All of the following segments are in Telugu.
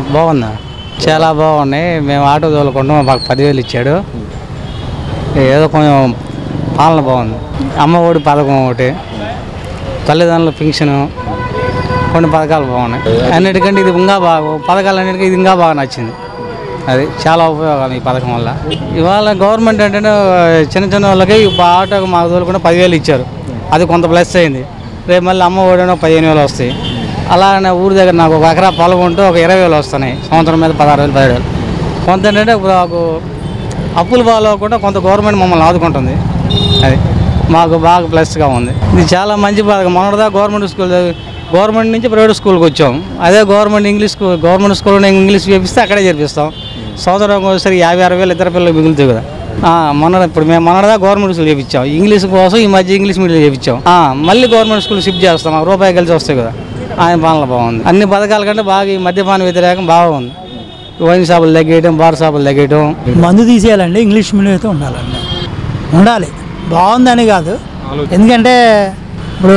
బాగుందా చాలా బాగున్నాయి మేము ఆటో తోలుకుంటాం మాకు పదివేలు ఇచ్చాడు ఏదో కొంచెం పాలన బాగుంది అమ్మ ఒడి పథకం ఒకటి తల్లిదండ్రుల పింఛను కొన్ని పథకాలు బాగున్నాయి అన్నిటికంటే ఇది ఇంకా బాగా పథకాలన్నిటికీ ఇది ఇంకా బాగా నచ్చింది అది చాలా ఉపయోగాలు ఈ పథకం వల్ల ఇవాళ గవర్నమెంట్ అంటే చిన్న చిన్న వాళ్ళకి ఇప్పుడు ఆటోకి మాకు తోలుకుంటే పదివేలు ఇచ్చారు అది కొంత ప్లస్ అయింది రేపు మళ్ళీ అమ్మ ఒడినో పదిహేను వేలు వస్తాయి అలానే ఊరి దగ్గర నాకు ఒక ఎకరా పొలం ఉంటే ఒక ఇరవై వేలు వస్తున్నాయి సంవత్సరం మీద పదహారు వేలు పదిహేడు వేలు కొంత ఏంటంటే ఇప్పుడు నాకు అప్పులు బాగాలేకుండా కొంత గవర్నమెంట్ మమ్మల్ని ఆదుకుంటుంది అది మాకు బాగా ప్లస్గా ఉంది ఇది చాలా మంచి పథకం మొన్నటిదా గవర్నమెంట్ స్కూల్ గవర్నమెంట్ నుంచి ప్రైవేట్ స్కూల్కి వచ్చాం అదే గవర్నమెంట్ ఇంగ్లీష్ స్కూల్ గవర్నమెంట్ స్కూల్లో ఇంగ్లీష్ చేపిస్తే అక్కడే చేర్పిస్తాం సంవత్సరం ఒకసారి యాభై అరవై వేలు ఇతర పిల్లలు మిగులుతాయి కదా ఆ, మొన్న ఇప్పుడు మేము మొన్నదా గవర్నమెంట్ స్కూల్ చేపించాం ఇంగ్లీష్ కోసం ఈ మధ్య ఇంగ్లీష్ మీడియం చేపించాం ఆ, మళ్ళీ గవర్నమెంట్ స్కూల్ షిఫ్ట్ చేస్తాం మాకు రూపాయి కలిసి వస్తాయి కదా ఆయన పాలన బాగుంది అన్ని పథకాల కంటే బాగా ఈ మద్యపాన వ్యతిరేకం బాగుంది వైన్ షాపులు తగ్గేయటం బార్ షాపులు తగ్గేయటం మందు తీసేయాలండి ఇంగ్లీష్ మీడియం అయితే ఉండాలండి ఉండాలి బాగుందని కాదు ఎందుకంటే ఇప్పుడు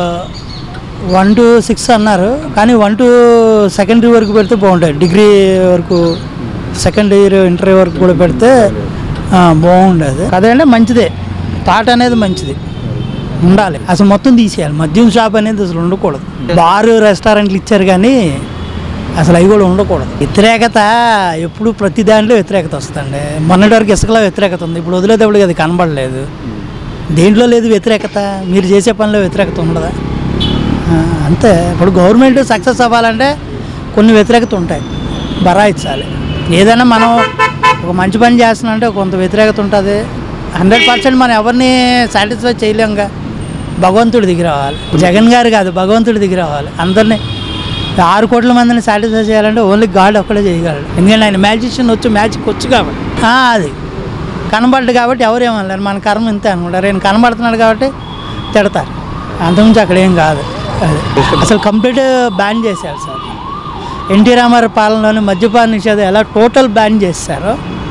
వన్ టు సిక్స్ అన్నారు కానీ వన్ టు సెకండరీ వరకు పెడితే బాగుంటుంది డిగ్రీ వరకు సెకండ్ ఇయర్ ఇంటర్ వరకు కూడా పెడితే ఆ, బాగుండేది అదేంటే మంచిదే థాట్ అనేది మంచిది ఉండాలి అసలు మొత్తం తీసేయాలి మద్యం షాప్ అనేది అసలు ఉండకూడదు బారు రెస్టారెంట్లు ఇచ్చారు కానీ అసలు అవి కూడా ఉండకూడదు వ్యతిరేకత ఎప్పుడు ప్రతి దాంట్లో వ్యతిరేకత వస్తుంది మొన్నటి వరకు ఇసుకలో వ్యతిరేకత ఉంది ఇప్పుడు వదిలేటప్పుడు అది కనబడలేదు దేంట్లో లేదు వ్యతిరేకత మీరు చేసే పనిలో వ్యతిరేకత ఉండదా ఆ, అంతే ఇప్పుడు గవర్నమెంట్ సక్సెస్ అవ్వాలంటే కొన్ని వ్యతిరేకత ఉంటాయి బరాయించాలి ఏదైనా మనం ఒక మంచి పని చేస్తున్నామంటే కొంత వ్యతిరేకత ఉంటుంది హండ్రెడ్ పర్సెంట్ మనం ఎవరిని సాటిస్ఫై చేయలేంగా భగవంతుడి దిగి రావాలి జగన్ గారు కాదు భగవంతుడి దిగి రావాలి అందరినీ ఆరు కోట్ల మందిని సాటిస్ఫై చేయాలంటే ఓన్లీ గాడ్ ఒక్కడే చేయగలడు ఎందుకంటే ఆయన మ్యాజిషియన్ వచ్చి మ్యాజిక్ వచ్చు కాబట్టి ఆ, అది కనబడ్డు కాబట్టి ఎవరు ఏమనలేరు మన కర్మ ఇంతే అనుకుంటారు ఆయన కనబడుతున్నాడు కాబట్టి తిడతారు అంతకుమించి అక్కడ ఏం కాదు అది అసలు కంప్లీట్ బ్యాన్ చేశారు సార్ ఎన్టీ రామారావు పాలనలోని మద్యపాన నిషేధం ఎలా టోటల్ బ్యాన్ చేశారో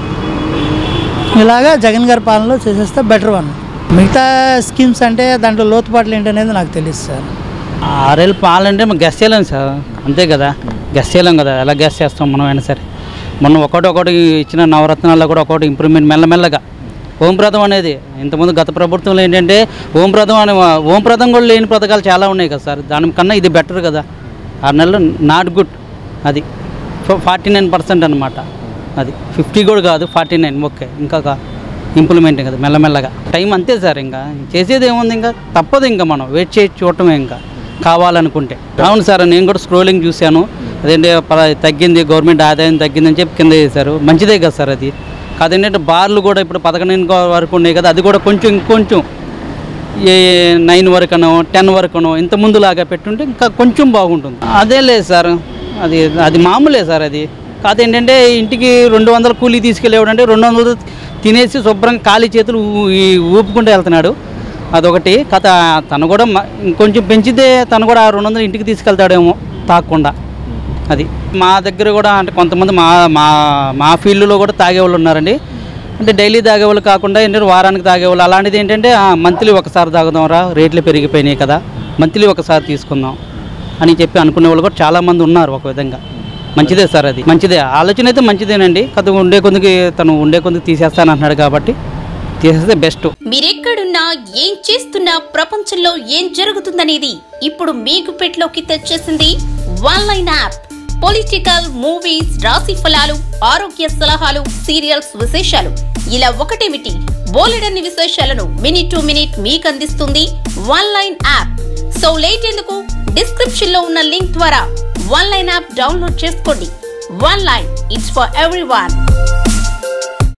ఇలాగా జగన్ గారి పాలనలో చేసేస్తే బెటర్ వన్ మిగతా స్కీమ్స్ అంటే దాంట్లో లోతుపాట్లు ఏంటనేది నాకు తెలియదు సార్ ఆరేళ్ళు పాలంటే మనం గెస్ చేయలేం సార్ అంతే కదా గెస్ చేయలేం కదా ఎలా గెస్ చేస్తాం మనం అయినా సరే మొన్న ఒకటి ఒకటి ఇచ్చిన నవరత్నాల్లో కూడా ఒకటి ఇంప్రూవ్మెంట్ మెల్లమెల్లగా ఓంప్రదం అనేది ఇంతకుముందు గత ప్రభుత్వంలో ఏంటంటే ఓంప్రదం అనే ఓంప్రదం కూడా లేని పథకాలు చాలా ఉన్నాయి కదా సార్ దానికన్నా ఇది బెటర్ కదా ఆరు నెలలు నాట్ గుడ్ అది ఫార్టీ నైన్ పర్సెంట్ అనమాట అది ఫిఫ్టీ కూడా కాదు ఫార్టీ నైన్ ఓకే ఇంకా ఇంప్లిమెంట్ కదా మెల్లమెల్లగా టైం అంతే సార్ ఇంకా చేసేది ఏముంది ఇంకా తప్పదు ఇంకా మనం వెయిట్ చేసి చూడటమే ఇంకా కావాలనుకుంటే అవును సార్ నేను కూడా స్క్రోలింగ్ చూశాను అదేంటి ప- తగ్గింది గవర్నమెంట్ ఆదాయం తగ్గిందని చెప్పి కింద చేశారు మంచిదే కదా సార్ అది కాదేంటంటే బార్లు కూడా ఇప్పుడు పదకొండు వరకు ఉన్నాయి కదా అది కూడా కొంచెం ఇంకొంచెం ఏ నైన్ వరకునో టెన్ వరకునో ఇంత ముందులాగా పెట్టుంటే ఇంకా కొంచెం బాగుంటుంది అదే లేదు సార్ అది అది మామూలే సార్ అది కాదేంటంటే ఇంటికి రెండు వందల కూలీ తీసుకెళ్ళేవాడంటే రెండు వందలు తినేసి శుభ్రంగా ఖాళీ చేతులు ఊ- ఈ ఊపుకుంటూ వెళ్తున్నాడు అదొకటి కథ తను కూడా మ- ఇంకొంచెం పెంచితే తను కూడా ఆ రెండు వందలు ఇంటికి తీసుకెళ్తాడేమో తాకుండా అది మా దగ్గర కూడా అంటే కొంతమంది మా మా మా ఫీల్డ్లో కూడా తాగేవాళ్ళు ఉన్నారండి అంటే డైలీ తాగేవాళ్ళు కాకుండా ఏంటంటే వారానికి తాగేవాళ్ళు అలాంటిది ఏంటంటే మంత్లీ ఒకసారి తాగుదాం రా రేట్లు పెరిగిపోయినాయి కదా మంత్లీ ఒకసారి తీసుకుందాం అని చెప్పి అనుకునే వాళ్ళు కూడా చాలామంది ఉన్నారు ఒక విధంగా మంచిదే సార్ అది మంచిదే ఆలోచన అయితే మంచిదేనండి కథ ఉండే కొద్దికి తను ఉండే కొద్దికి తీసేస్తానంటున్నాడు కాబట్టి తీసేస్తే బెస్ట్ మీరెక్కడున్నా ఏం చేస్తున్నా ప్రపంచంలో ఏం జరుగుతుందనేది ఇప్పుడు మీ గుప్పెట్లోకి తెచ్చేసింది one line app political movies రాశి ఫలాలు ఆరోగ్య సలహాలు సీరియల్స్ విశేషాలు ఇలా ఒకటేమిటి బోలెడన్ని విశేషాలను మినిట్ టు మినిట్ మీకు అందిస్తుంది one line app so late ఎందుకు డిస్క్రిప్షన్ లో ఉన్న లింక్ ద్వారా వన్ లైన్ యాప్ డౌన్లోడ్ చేసుకోండి one line it's for every